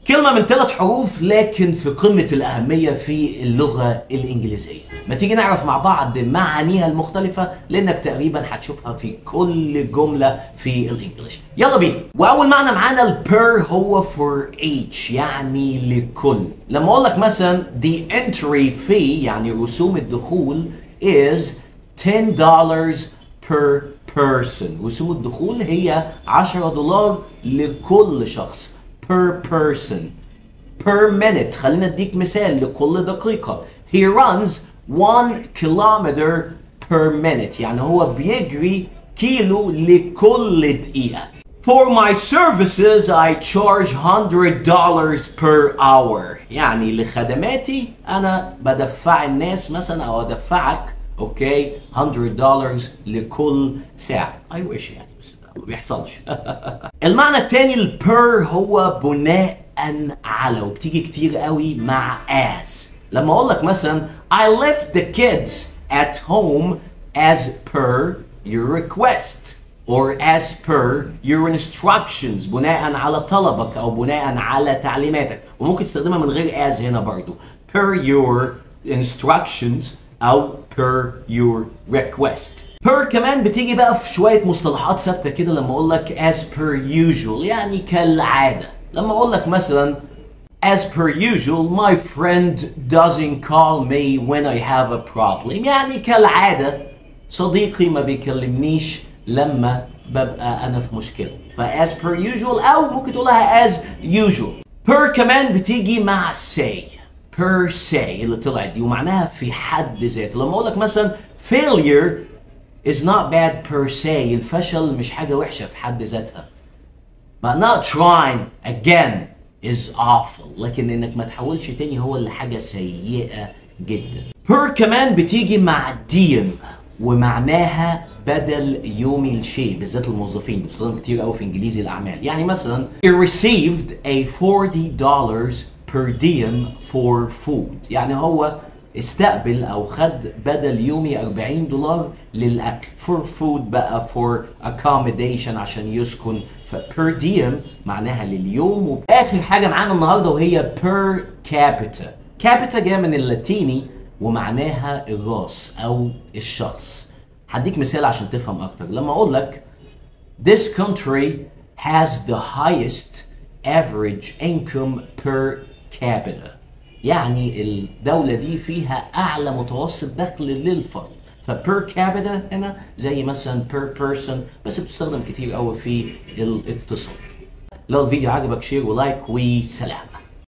كلمة من ثلاث حروف لكن في قمة الأهمية في اللغة الإنجليزية ما تيجي نعرف مع بعض معانيها المختلفة لأنك تقريبا هتشوفها في كل جملة في الإنجليش يلا بينا وأول معنى معانا البير هو for each يعني لكل لما أقول لك مثلا the entry fee يعني رسوم الدخول is 10 dollars per person رسوم الدخول هي 10 دولار لكل شخص per person per minute خلينا اديك مثال لكل دقيقة he runs 1 kilometer per minute يعني هو بيجري كيلو لكل دقيقة For my services I charge $100 per hour يعني لخدماتي أنا بدفع الناس مثلا أو أدفعك أوكي 100 دولار لكل ساعة I wish يعني بس ما بيحصلش المعنى التاني البير هو بناء على وبتيجي كتير قوي مع as لما اقول لك مثلا I left the kids at home as per your request or as per your instructions بناء على طلبك او بناء على تعليماتك وممكن تستخدمها من غير as هنا برضو per your instructions او per your request per كمان بتيجي بقى في شوية مصطلحات ثابتة كده لما اقول لك as per usual يعني كالعادة لما اقول لك مثلا As per usual, my friend doesn't call me when I have a problem. يعني كالعادة صديقي ما بيكلمنيش لما ببقى أنا في مشكلة. ف as per usual أو ممكن تقولها as usual. Per كمان بتيجي مع say. Per se اللي طلعت دي ومعناها في حد ذاته. لما أقول لك مثلا failure is not bad per se. الفشل مش حاجة وحشة في حد ذاتها. But not trying again is awful لكن انك ما تحاولش تاني هو اللي حاجة سيئة جدا per كمان بتيجي مع ديم ومعناها بدل يومي الشيء بالذات الموظفين بتستخدم كتير قوي في انجليزي الاعمال يعني مثلا he received a 40 dollars per diem for food يعني هو استقبل او خد بدل يومي 40 دولار للاكل for food بقى for accommodation عشان يسكن ف per diem معناها لليوم واخر حاجه معانا النهارده وهي per capita capita جايه من اللاتيني ومعناها الراس او الشخص هديك مثال عشان تفهم اكتر لما اقول لك this country has the highest average income per capita يعني الدولة دي فيها أعلى متوسط دخل للفرد فبير كابيتا هنا زي مثلا بير بيرسون بس بتستخدم كتير قوي في الاقتصاد لو الفيديو عجبك شير ولايك وسلام